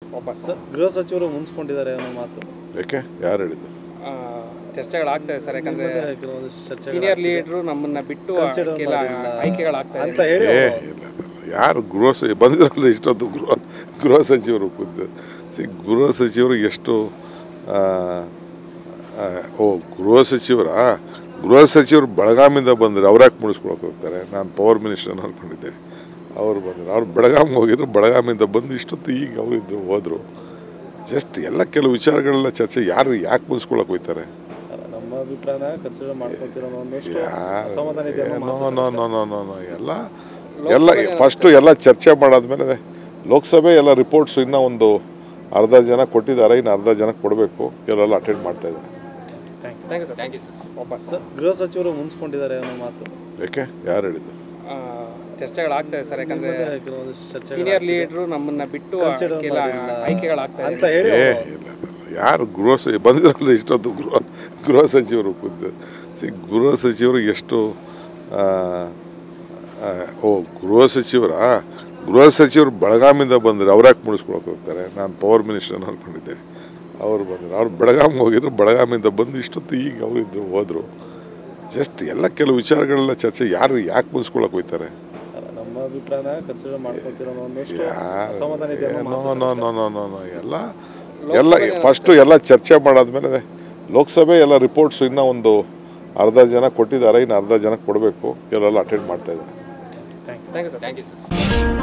ವಾಪಸ್ ಸರ್ ಗೃಹ ಸಚಿವರು ಮುನ್ಸ್ಕೊಂಡಿದ್ದಾರೆ ಅನ್ನೋ ಮಾತು ಯಾಕೆ ಯಾರು ಹೇಳಿದ್ದು ಆ, ಚರ್ಚೆಗಳಾಗ್ತಾ ಇದೆ ಸರ್ ಯಾಕಂದ್ರೆ ಕೆಲವೊಂದಿಷ್ಟು ಚರ್ಚೆ ಸೀನಿಯರ್ ಲೀಡರು ನಮ್ಮನ್ನ ಬಿಟ್ಟು Consider ಕೆಲ ಮಾಡಿಲ್ಲ. ಆಯ್ಕೆಗಳಾಗ್ತಾ ಅಂತ ಇದೆ ಹೇಳಿ ಏ ಇಲ್ಲ ಇಲ್ಲ. ಯಾರು ಗೃಹ ಸಚಿವ ಬಂದಿರಲ್ಲ ಇಷ್ಟೊಂದು ಗೃಹ ಗೃಹ ಸಚಿವರು ಖುದ್ದು ಸಿ ಗೃಹ ಸಚಿವರು ಎಷ್ಟು ಆ, ಆ, ಓ ಗೃಹ ಸಚಿವರ ಗೃಹ ಸಚಿವರು ಬೆಳಗಾಮಿಂದ ಬಂದರೆ ಅವ್ರ್ಯಾಕೆ ಮುಡಿಸ್ಕೊಳಕ್ಕೆ ಹೋಗ್ತಾರೆ ನಾನು ಪವರ್ ಮಿನಿಸ್ಟರ್ ಅನ್ಕೊಂಡಿದ್ದೆ ಅವ್ರು ಬಂದರು ಅವ್ರು ಬೆಳಗಾಮಿಗೆ ಹೋಗಿದ್ರು ಬೆಳಗಾಮಿಂದ ಬಂದು ಇಷ್ಟೊತ್ತು ಈಗ ಅವರಿದ್ದು ಹೋದರು ಜಸ್ಟ್ ಎಲ್ಲ ಕೆಲವು ವಿಚಾರಗಳೆಲ್ಲ ಚರ್ಚೆ ಯಾರು ಯಾಕೆ ಮುಗಿಸ್ಕೊಳಕ್ಕೆ ಹೋಗ್ತಾರೆ ಅಲ್ಲ, ನಮ್ಮ ಅಭಿಪ್ರಾಯನ ಕನ್ಸಿಡರ್ ಮಾಡ್ಕೊಳ್ತಿರೋ ಒಂದಷ್ಟು ಯಾರು ಅಸಮಾಧಾನ ಇದೆ ಅನ್ನೋ ನೋ ಮಾತು no no no no no ಎಲ್ಲ ಎಲ್ಲ ಫಸ್ಟು ಎಲ್ಲ ಚರ್ಚೆ ಮಾಡಾದ್ಮೇಲೆ ಲೋಕಸಭೆ ಎಲ್ಲ ರಿಪೋರ್ಟ್ಸ್ ಇನ್ನೂ ಒಂದು ಅರ್ಧ ಜನ ಕೊಟ್ಟಿದ್ದಾರೆ ಇನ್ನು ಅರ್ಧ ಜನ ಕೊಡಬೇಕು ಕೆಲವೆಲ್ಲ ಅಟೆಂಡ್ ಮಾಡ್ತಾ ಇದ್ದಾರೆ thank you sir thank you sir ವಾಪಸ್ ಸರ್ ಗೃಹ ಸಚಿವರು ಮುನ್ಸ್ಕೊಂಡಿದ್ದಾರೆ ಅನ್ನೋ ಮಾತು ಯಾಕೆ ಯಾರು ಹೇಳಿದ್ದು ಆ, ಚರ್ಚೆಗಳಾಗ್ತಾ ಇದೆ ಸರ್ ಯಾಕಂದ್ರೆ ಕೆಲವೊಂದಿಷ್ಟು ಚರ್ಚೆ ಸೀನಿಯರ್ ಲೀಡರು ನಮ್ಮನ್ನ ಬಿಟ್ಟು Consider ಕೆಲ ಮಾಡಿಲ್ಲ. ಆಯ್ಕೆಗಳಾಗ್ತಾ ಅಂತ ಇದೆ ಹೇಳಿ ಏ ಇಲ್ಲ ಇಲ್ಲ. ಯಾರು ಗೃಹ ಸಚಿವ ಬಂದಿರಲ್ಲ ಇಷ್ಟೊತ್ತು ಗೃಹ ಗೃಹ ಸಚಿವರು ಖುದ್ದು ಸಿ ಗೃಹ ಸಚಿವರು ಎಷ್ಟು ಆ, ಆ, ಓ ಗೃಹ ಸಚಿವರ ಗೃಹ ಸಚಿವರು ಬೆಳಗಾಮಿಂದ ಬಂದರೆ ಅವ್ರ್ಯಾಕೆ ಮುಡಿಸ್ಕೊಳಕ್ಕೆ ಹೋಗ್ತಾರೆ ನಾನು ಪವರ್ ಮಿನಿಸ್ಟರ್ ಅನ್ಕೊಂಡಿದ್ದೆ ಅವ್ರು ಬಂದರು ಅವ್ರು ಬೆಳಗಾಮಿಗೆ ಹೋಗಿದ್ರು ಬೆಳಗಾಮಿಂದ ಬಂದು ಇಷ್ಟೊತ್ತು ಈಗ ಅವರಿದ್ದು ಹೋದರು ಜಸ್ಟ್ ಎಲ್ಲ ಕೆಲವು ವಿಚಾರಗಳೆಲ್ಲ ಚರ್ಚೆ ಯಾರು ಯಾಕೆ ಮುಗಿಸ್ಕೊಳಕ್ಕೆ ಹೋಗ್ತಾರೆ ಅಲ್ಲ, ನಮ್ಮ ಅಭಿಪ್ರಾಯನ ಕನ್ಸಿಡರ್ ಮಾಡ್ಕೊಳ್ತಿರೋ ಒಂದಷ್ಟು ಯಾರು ಅಸಮಾಧಾನ ಇದೆ ಅನ್ನೋ ನೋ ಮಾತು no no no no no ಎಲ್ಲ ಎಲ್ಲ ಫಸ್ಟು ಎಲ್ಲ ಚರ್ಚೆ ಮಾಡಾದ್ಮೇಲೆ ಲೋಕಸಭೆ ಎಲ್ಲ ರಿಪೋರ್ಟ್ಸ್ ಇನ್ನೂ ಒಂದು ಅರ್ಧ ಜನ ಕೊಟ್ಟಿದ್ದಾರೆ ಇನ್ನು ಅರ್ಧ ಜನ ಕೊಡಬೇಕು ಕೆಲವೆಲ್ಲ ಅಟೆಂಡ್ ಮಾಡ್ತಾ ಇದ್ದಾರೆ thank you sir thank you sir